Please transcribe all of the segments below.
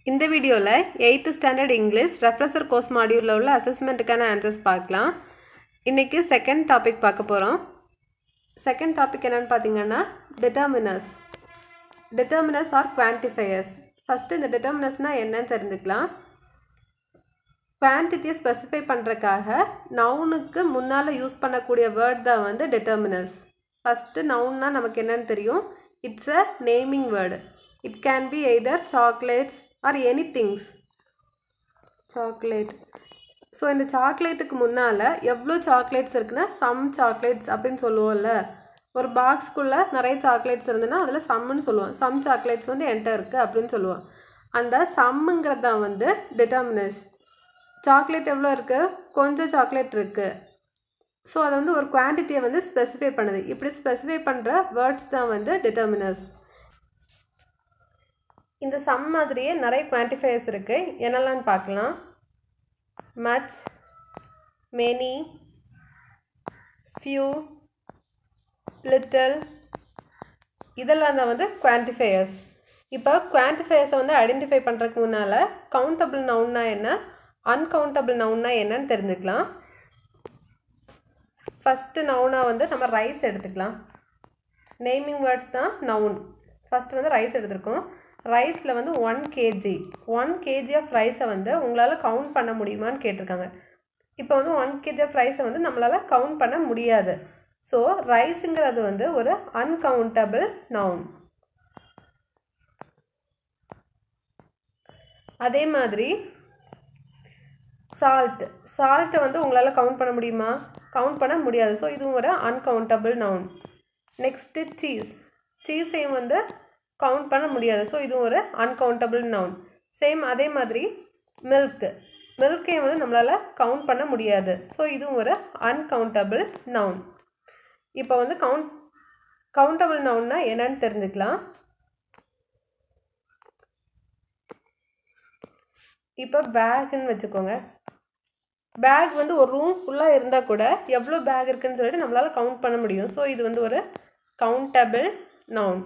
இந்த வீடியோவில் eighth standard English refresher course மாடியூலில் உள்ள அசஸ்மெண்ட்டுக்கான ஆன்சர்ஸ் பார்க்கலாம் இன்றைக்கி செகண்ட் டாபிக் பார்க்க போகிறோம் செகண்ட் டாபிக் என்னென்னு பார்த்தீங்கன்னா determiners determiners are quantifiers first இந்த டிட்டர்மினஸ்னால் என்னன்னு தெரிஞ்சுக்கலாம் குவான்டிட்டியை ஸ்பெசிஃபை பண்ணுறக்காக நவுனுக்கு முன்னால் யூஸ் பண்ணக்கூடிய வேர்ட் தான் வந்து டிட்டர்மினஸ் ஃபஸ்ட்டு நவுன்னா நமக்கு என்னன்னு தெரியும் it's a naming word it can be either chocolates or any things chocolate so இந்த சாக்லேட்டுக்கு முன்னால் எவ்வளோ சாக்லேட்ஸ் இருக்குன்னா சம் சாக்லேட்ஸ் அப்படின்னு சொல்லுவோம்ல ஒரு பாக்ஸ்க்குள்ளே நிறைய சாக்லேட்ஸ் இருந்ததுன்னா அதில் சம்முன்னு சொல்லுவோம் சம் சாக்லேட்ஸ் வந்து என்கிட்ட இருக்குது அப்படின்னு சொல்லுவோம் அந்த சம்முங்கிறது தான் வந்து டிட்டர்மினஸ் சாக்லேட் எவ்வளோ இருக்குது கொஞ்சம் சாக்லேட் இருக்குது ஸோ அதை வந்து ஒரு குவான்டிட்டியை வந்து ஸ்பெசிஃபை பண்ணுது இப்படி ஸ்பெசிஃபை பண்ணுற வேர்ட்ஸ் தான் வந்து டிட்டர்மினஸ் இந்த சம் மாதிரியே நிறைய குவான்டிஃபையர்ஸ் இருக்குது என்னெல்லாம்னு பார்க்கலாம் மச் மெனி ஃபியூ லிட்டில் இதெல்லாம் தான் வந்து குவான்டிஃபையர்ஸ் இப்போ குவான்டிஃபையர்ஸை வந்து ஐடென்டிஃபை பண்ணுறதுக்கு முன்னால் கவுண்டபிள் நவுன்னா என்ன அன்கவுண்டபிள் நவுன்னா என்னன்னு தெரிஞ்சுக்கலாம் ஃபஸ்ட்டு நவுனாக வந்து நம்ம ரைஸ் எடுத்துக்கலாம் நேமிங் வேர்ட்ஸ் தான் நவுன் ஃபஸ்ட்டு வந்து ரைஸ் எடுத்திருக்கோம் ரைஸில் வந்து one KG one KG of ரைஸை வந்து உங்களால் கவுண்ட் பண்ண முடியுமான்னு கேட்டிருக்காங்க இப்போ வந்து ஒன் கேஜி ஆஃப் ரைஸை வந்து நம்மளால் கவுண்ட் பண்ண முடியாது ஸோ ரைஸுங்கிறது வந்து ஒரு அன்கவுண்டபிள் நவுன் அதே மாதிரி சால்ட் சால்ட்டை வந்து உங்களால் கவுண்ட் பண்ண முடியுமா கவுண்ட் பண்ண முடியாது ஸோ இதுவும் ஒரு அன்கவுண்டபிள் நவுன் நெக்ஸ்ட்டு சீஸ் சீஸையும் வந்து கவுண்ட் பண்ண முடியாது ஸோ இதுவும் ஒரு அன்கவுண்டபிள் நவுன் சேம் அதே மாதிரி மில்க்கு மில்க்கையும் வந்து நம்மளால் கவுண்ட் பண்ண முடியாது ஸோ இதுவும் ஒரு அன்கவுண்டபிள் நவுன் இப்போ வந்து கவுண்ட் கவுண்டபிள் நவுன்னா என்னன்னு தெரிஞ்சுக்கலாம் இப்போ பேக்குன்னு வச்சுக்கோங்க பேக் வந்து ஒரு ரூம் ஃபுல்லாக இருந்தால் கூட எவ்வளோ பேக் இருக்குன்னு சொல்லிட்டு நம்மளால் கவுண்ட் பண்ண முடியும் ஸோ இது வந்து ஒரு கவுண்டபிள் நவுன்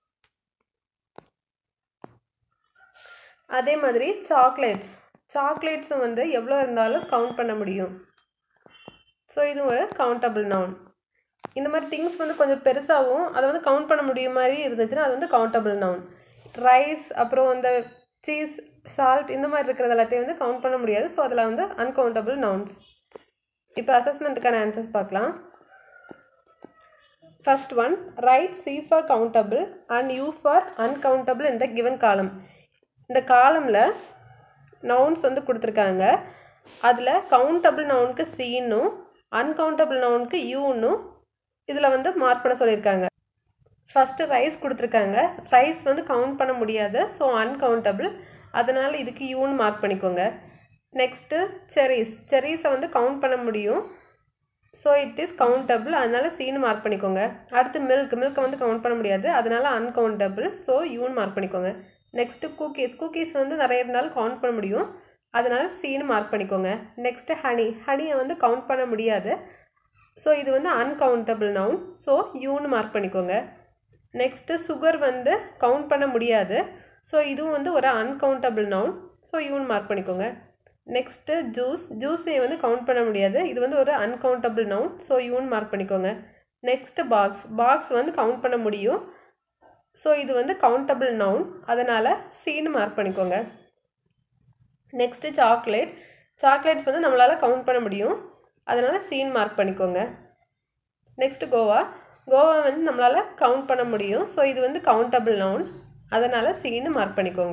அதே மாதிரி சாக்லேட்ஸ் சாக்லேட்ஸும் வந்து எவ்வளோ இருந்தாலும் கவுண்ட் பண்ண முடியும் ஸோ இது ஒரு கவுண்டபிள் நவுன் இந்த மாதிரி திங்ஸ் வந்து கொஞ்சம் பெருசாகவும் அதை வந்து கவுண்ட் பண்ண முடியும் மாதிரி இருந்துச்சுன்னா அது வந்து கவுண்டபிள் நவுன் ரைஸ் அப்புறம் இந்த சீஸ் சால்ட் இந்த மாதிரி இருக்கிறது எல்லாத்தையும் வந்து கவுண்ட் பண்ண முடியாது ஸோ அதில் வந்து அன்கவுண்டபிள் நவுன்ஸ் இப்போ அசஸ்மெண்ட்டுக்கான ஆன்சர்ஸ் பார்க்கலாம் first one right C for countable and U for uncountable இந்த கிவன் காலம் இந்த காலமில் நவுன்ஸ் வந்து கொடுத்துருக்காங்க அதில் கவுண்டபிள் நவுனுக்கு சீனும் அன்கவுண்டபிள் நவுனுக்கு யூன்னும் இதில் வந்து மார்க் பண்ண சொல்லியிருக்காங்க ஃபஸ்ட்டு ரைஸ் கொடுத்துருக்காங்க ரைஸ் வந்து கவுண்ட் பண்ண முடியாது ஸோ அன்கவுண்டபிள் அதனால் இதுக்கு யூன்னு மார்க் பண்ணிக்கோங்க நெக்ஸ்ட்டு செரீஸ் செரீஸை வந்து கவுண்ட் பண்ண முடியும் ஸோ இட் இஸ் கவுண்டபிள் அதனால் சீனு மார்க் பண்ணிக்கோங்க அடுத்து மில்க் மில்க்கை வந்து கவுண்ட் பண்ண முடியாது அதனால் அன்கவுண்டபிள் ஸோ யூன்னு மார்க் பண்ணிக்கோங்க நெக்ஸ்ட்டு குக்கீஸ் குக்கீஸ் வந்து நிறைய இருந்தாலும் கவுண்ட் பண்ண முடியும் அதனால் சீனு மார்க் பண்ணிக்கோங்க நெக்ஸ்ட்டு ஹனி ஹனியை வந்து கவுண்ட் பண்ண முடியாது ஸோ இது வந்து அன்கவுண்டபிள் நவுன் ஸோ யூன்னு மார்க் பண்ணிக்கோங்க நெக்ஸ்ட்டு சுகர் வந்து கவுண்ட் பண்ண முடியாது ஸோ இதுவும் வந்து ஒரு அன்கவுண்டபிள் நவுன் ஸோ யூன் மார்க் பண்ணிக்கோங்க நெக்ஸ்ட்டு ஜூஸ் ஜூஸை வந்து கவுண்ட் பண்ண முடியாது இது வந்து ஒரு அன்கவுண்டபிள் நவுன் ஸோ யூன் மார்க் பண்ணிக்கோங்க நெக்ஸ்ட்டு பாக்ஸ் பாக்ஸ் வந்து கவுண்ட் பண்ண முடியும் ஸோ இது வந்து கவுண்டபிள் நவுன் அதனால் சீனு மார்க் பண்ணிக்கோங்க நெக்ஸ்ட்டு சாக்லேட் சாக்லேட்ஸ் வந்து நம்மளால் கவுண்ட் பண்ண முடியும் அதனால் சீன் மார்க் பண்ணிக்கோங்க நெக்ஸ்ட்டு கோவா கோவா வந்து நம்மளால் கவுண்ட் பண்ண முடியும் ஸோ இது வந்து கவுண்டபிள் நவுன் அதனால் சீனு மார்க் பண்ணிக்கோங்க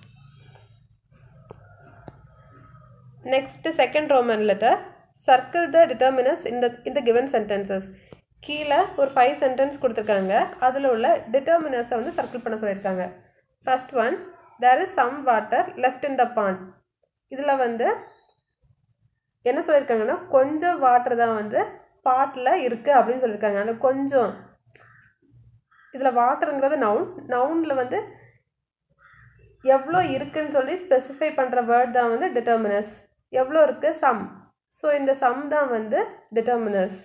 next second Roman letter circle the determiners இந்த இந்த கிவன் சென்டென்சஸ் கீழே ஒரு ஃபைவ் சென்டென்ஸ் கொடுத்துருக்காங்க அதில் உள்ள டிட்டர்மினஸை வந்து சர்க்கிள் பண்ண சொல்லியிருக்காங்க first one there is some water left in the pond இதில் வந்து என்ன சொல்லியிருக்காங்கன்னா கொஞ்சம் வாட்டர் தான் வந்து பாட்டில் இருக்குது அப்படின்னு சொல்லியிருக்காங்க அந்த கொஞ்சம் இதில் வாட்டருங்கிறது நவுன் நவுனில் வந்து எவ்வளோ இருக்குன்னு சொல்லி ஸ்பெசிஃபை பண்ணுற வேர்ட் தான் வந்து டிட்டர்மினஸ் எவ்வளோ இருக்குது சம் ஸோ இந்த சம் தான் வந்து டிட்டர்மினஸ்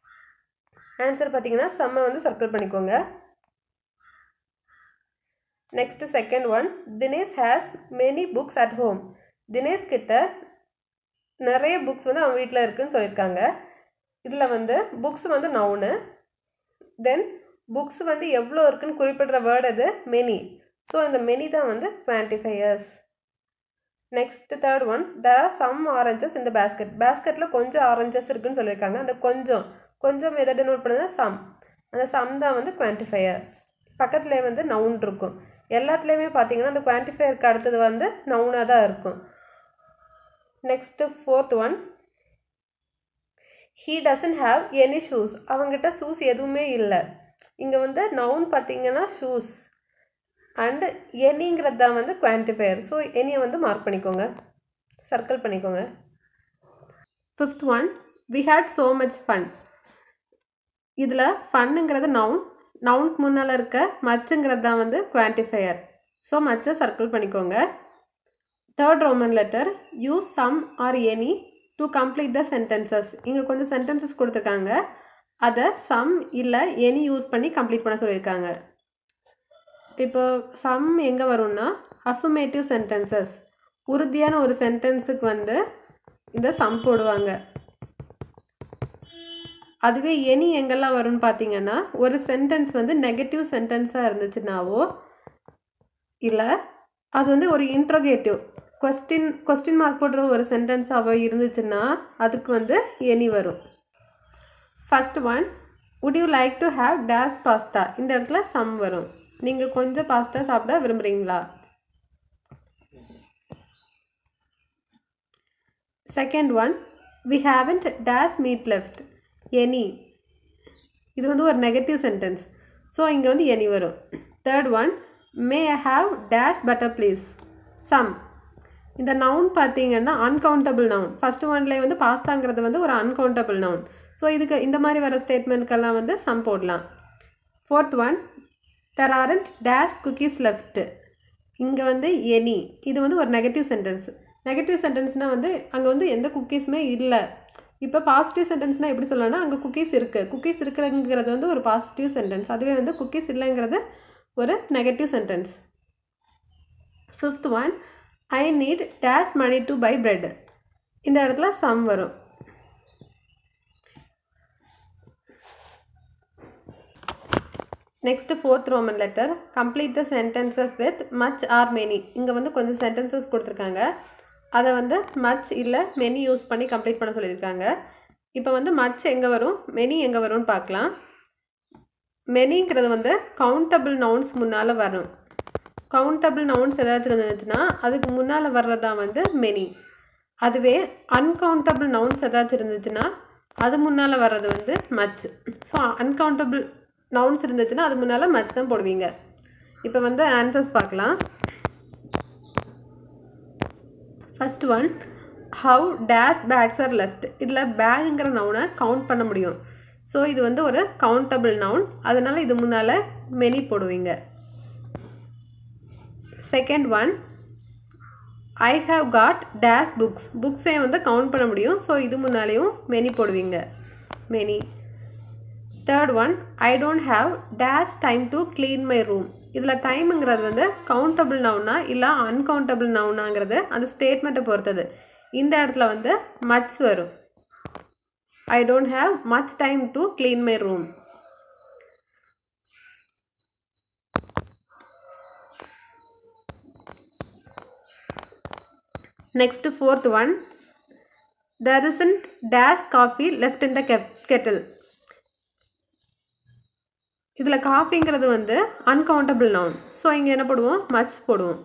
ஆன்சர் பார்த்தீங்கன்னா சம்மை வந்து சர்க்கிள் பண்ணிக்கோங்க next second one Dinesh has many books at home Dinesh கிட்ட நிறைய புக்ஸ் வந்து அவன் வீட்டில் இருக்குன்னு சொல்லியிருக்காங்க இதில் வந்து புக்ஸ் வந்து நவுனு தென் புக்ஸ் வந்து எவ்வளோ இருக்குன்னு குறிப்பிடுற வேர்டு அது மெனி ஸோ அந்த மெனி தான் வந்து quantifiers next third one there are some oranges இந்த பேஸ்கெட் பேஸ்கெட்டில் கொஞ்சம் ஆரஞ்சஸ் இருக்குன்னு சொல்லியிருக்காங்க அந்த கொஞ்சம் கொஞ்சம் எதை டெனோட் பண்ணுதுன்னா சம் அந்த சம் தான் வந்து குவான்டிஃபையர் பக்கத்துலேயே வந்து நவுன் இருக்கும் எல்லாத்துலேயுமே பார்த்தீங்கன்னா அந்த குவான்டிஃபையருக்கு அடுத்தது வந்து நவுனாக தான் இருக்கும் next fourth one he doesn't have any shoes அவங்ககிட்ட ஷூஸ் எதுவுமே இல்லை இங்கே வந்து நவுன் பார்த்தீங்கன்னா ஷூஸ் அண்டு எனிங்கிறது தான் வந்து குவான்டிஃபையர் ஸோ எனியை வந்து மார்க் பண்ணிக்கோங்க சர்க்கிள் பண்ணிக்கோங்க fifth one we had so much fun இதில் ஃபன்னுங்கிறது நவுன் நவுனுக்கு முன்னால் இருக்க மச்சுங்கிறது தான் வந்து குவான்டிஃபையர் ஸோ மச்சை சர்க்கிள் பண்ணிக்கோங்க third Roman letter use some or any to complete the sentences இங்கே கொஞ்சம் சென்டென்சஸ் கொடுத்துருக்காங்க அதை சம் இல்லை எனி யூஸ் பண்ணி கம்ப்ளீட் பண்ண சொல்லியிருக்காங்க இப்போ சம் எங்கே வரும்னா அஃபர்மேட்டிவ் சென்டென்சஸ் உறுதியான ஒரு சென்டென்ஸுக்கு வந்து இந்த சம் போடுவாங்க அதுவே எனி எங்கெல்லாம் வரும்னு பார்த்தீங்கன்னா ஒரு சென்டென்ஸ் வந்து நெகட்டிவ் சென்டென்ஸாக இருந்துச்சுனாவோ இல்லை அது வந்து ஒரு இன்ட்ரோகேட்டிவ் கொஸ்டின் கொஸ்டின் மார்க் போடுற ஒரு சென்டென்ஸாகவோ இருந்துச்சுன்னா அதுக்கு வந்து எனி வரும் first one would you like to have dash pasta இந்த இடத்துல சம் வரும் நீங்கள் கொஞ்சம் பாஸ்தா சாப்பிட விரும்புகிறீங்களா second one we haven't dash meat left any இது வந்து ஒரு நெகட்டிவ் சென்டென்ஸ் ஸோ இங்கே வந்து எனி வரும் third one may I have dash butter please some இந்த நவுன் பார்த்தீங்கன்னா அன்கவுண்டபிள் நவுன் ஃபஸ்ட் ஒன்லேயே வந்து பாஸ்தாங்கிறது வந்து ஒரு அன்கவுண்டபிள் நவுன் ஸோ இதுக்கு இந்த மாதிரி வர ஸ்டேட்மெண்ட்க்கெல்லாம் வந்து சம் போடலாம் fourth one there aren't dash cookies left இங்கே வந்து எனி இது வந்து ஒரு நெகட்டிவ் சென்டென்ஸ் நெகட்டிவ் சென்டென்ஸ்னால் வந்து அங்கே வந்து எந்த குக்கீஸுமே இல்லை இப்போ பாசிட்டிவ் சென்டென்ஸ்னால் எப்படி சொல்லலாம்னா அங்கே குக்கீஸ் இருக்குது குக்கீஸ் இருக்குங்கிறது வந்து ஒரு பாசிட்டிவ் சென்டென்ஸ் அதுவே வந்து குக்கீஸ் இல்லைங்கிறது ஒரு negative sentence fifth one I need dash money to buy bread இந்த இடத்துல சம் வரும் next fourth Roman letter complete the sentences with much or many இங்கே வந்து கொஞ்சம் சென்டென்சஸ் கொடுத்துருக்காங்க அதை வந்து மச் இல்லை மெனி யூஸ் பண்ணி கம்ப்ளீட் பண்ண சொல்லியிருக்காங்க இப்போ வந்து மச் எங்கே வரும் மெனி எங்கே வரும்னு பார்க்கலாம் மெனிங்கிறது வந்து கவுண்டபிள் நவுன்ஸ் முன்னால் வரும் கவுண்டபிள் நவுன்ஸ் ஏதாச்சும் இருந்துச்சுன்னா அதுக்கு முன்னால் வர்றதான் வந்து மெனி அதுவே அன்கவுண்டபிள் நவுன்ஸ் ஏதாச்சும் இருந்துச்சுன்னா அது முன்னால் வர்றது வந்து மச் ஸோ அன்கவுண்டபிள் நவுன்ஸ் இருந்துச்சுன்னா அது முன்னால் மச் தான் போடுவீங்க இப்போ வந்து ஆன்சர்ஸ் பார்க்கலாம் first one how dash bags are left இதில் பேகுங்கிற நவுனை கவுண்ட் பண்ண முடியும் ஸோ இது வந்து ஒரு கவுண்டபிள் நவுன் அதனால் இது முன்னால் மெனி போடுவீங்க second one I have got dash books புக்ஸை வந்து கவுண்ட் பண்ண முடியும் ஸோ இது முன்னாலேயும் மெனி போடுவீங்க many third one I don't have dash time to clean my room இதில் டைமுங்கிறது வந்து கவுண்டபிள் நவுனா இல்லை அன்கவுண்டபிள் நவுனாங்கிறது அந்த ஸ்டேட்மெண்ட்டை பொறுத்தது இந்த இடத்துல வந்து மச் வரும் I don't have much time to clean my room next fourth one there isn't dash coffee left in the kep- kettle இதில் காஃபிங்கிறது வந்து அன்கவுண்டபிள் நவுன் ஸோ இங்கே என்ன போடுவோம் மச் போடுவோம்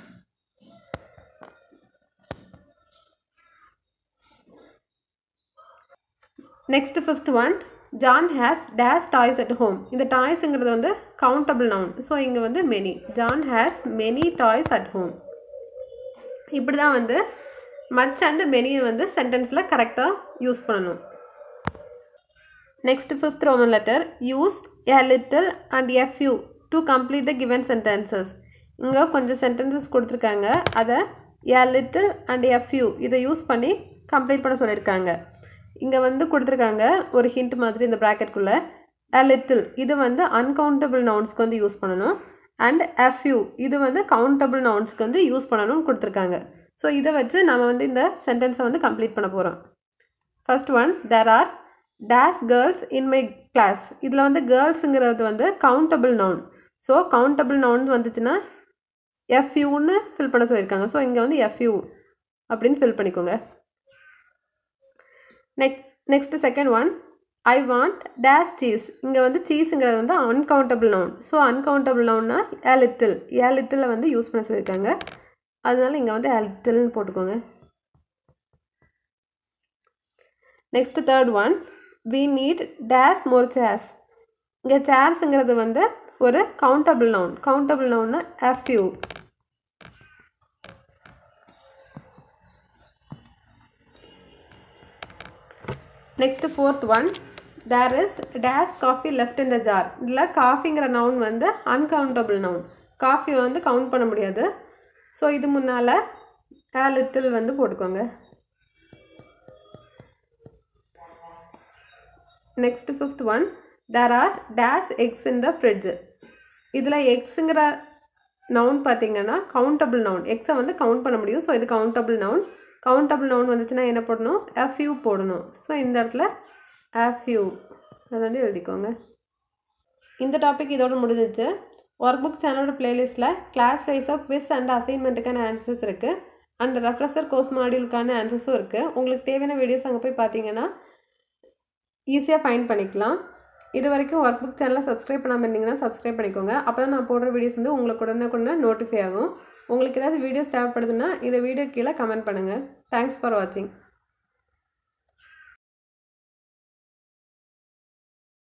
next fifth one John has dash toys at home இந்த டாய்ஸுங்கிறது வந்து countable noun so இங்கே வந்து many John has many toys at home இப்படி தான் வந்து மச் அண்ட் மெனியை வந்து சென்டென்ஸில் கரெக்டாக யூஸ் பண்ணணும் next fifth Roman letter use a little and a few to complete the given sentences இங்கே கொஞ்சம் சென்டென்சஸ் கொடுத்துருக்காங்க அதை a little and a few இதை யூஸ் பண்ணி கம்ப்ளீட் பண்ண சொல்லியிருக்காங்க இங்கே வந்து கொடுத்துருக்காங்க ஒரு ஹிண்ட் மாதிரி இந்த ப்ராக்கெட்குள்ளே அ லிட்டில் இது வந்து அன்கவுண்டபிள் நவுன்ஸ்க்கு வந்து யூஸ் பண்ணணும் அண்ட் எஃப்யூ இது வந்து கவுண்டபிள் நவுன்ஸ்க்கு வந்து யூஸ் பண்ணணும்னு கொடுத்துருக்காங்க ஸோ இதை வச்சு நம்ம வந்து இந்த சென்டென்ஸை வந்து கம்ப்ளீட் பண்ண போகிறோம் first one there are dash girls in my class இதில் வந்து கேர்ள்ஸுங்கிறது வந்து countable noun so countable noun வந்துச்சுன்னா எஃப்யூன்னு ஃபில் பண்ண சொல்லியிருக்காங்க ஸோ இங்கே வந்து எஃப்யூ அப்படின்னு ஃபில் பண்ணிக்கோங்க next next second one I want dash cheese இங்கே வந்து சீஸுங்கிறது வந்து அன்கவுண்டபிள் நவுன் ஸோ அன்கவுண்டபிள் நவுன்னா ஏ லிட்டில் ஏ லிட்டில் வந்து யூஸ் பண்ண சொல்லியிருக்காங்க அதனால இங்கே வந்து ஏ லிட்டில்னு போட்டுக்கோங்க next third one we need dash more chairs இங்கே சேர்ஸுங்கிறது வந்து ஒரு கவுண்டபிள் நவுன் கவுண்டபிள் நவுன்னா few next fourth one there is dash coffee left in the jar இதில் காஃபிங்கிற நவுன் வந்து அன்கவுண்டபிள் நவுன் காஃபி வந்து கவுண்ட் பண்ண முடியாது ஸோ இது முன்னால் ஏ லிட்டில் வந்து போட்டுக்கோங்க next fifth one there are dash eggs in the fridge இதில் எக்ஸுங்கிற நவுன் பார்த்தீங்கன்னா கவுண்டபிள் நவுன் எக்ஸை வந்து கவுண்ட் பண்ண முடியும் ஸோ இது கவுண்டபிள் நவுன் கவுண்டபிள் நவுன் வந்துச்சுன்னா என்ன போடணும் எஃப்யூ போடணும் ஸோ இந்த இடத்துல எஃப்யூ அதை வந்து எழுதிக்கோங்க இந்த டாபிக் இதோட முடிஞ்சிச்சு ஒர்க் புக் சேனலோட பிளேலிஸ்ட்டில் class wise of quiz and அசைன்மெண்ட்டுக்கான ஆன்சர்ஸ் இருக்குது அண்ட் ரெஃப்ரெஷர் கோர்ஸ் மாடியூலுக்கான ஆன்சர்ஸும் இருக்குது உங்களுக்கு தேவையான வீடியோஸ் அங்கே போய் பார்த்தீங்கன்னா ஈஸியாக ஃபைண்ட் பண்ணிக்கலாம் இது வரைக்கும் ஒர்க் புக் சேனலை சப்ஸ்கிரைப் பண்ணாமல் இருந்தீங்கன்னா சப்ஸ்கிரைப் பண்ணிக்கோங்க அப்போ தான் நான் போடுற வீடியோஸ் வந்து உங்களுக்கு உடனே உடனே நோட்டிஃபை ஆகும் உங்களுக்கு ஏதாவது வீடியோஸ் தேவைப்படுதுன்னா இந்த வீடியோ கீழே கமெண்ட் பண்ணுங்கள் தேங்க்ஸ் ஃபார் வாட்சிங்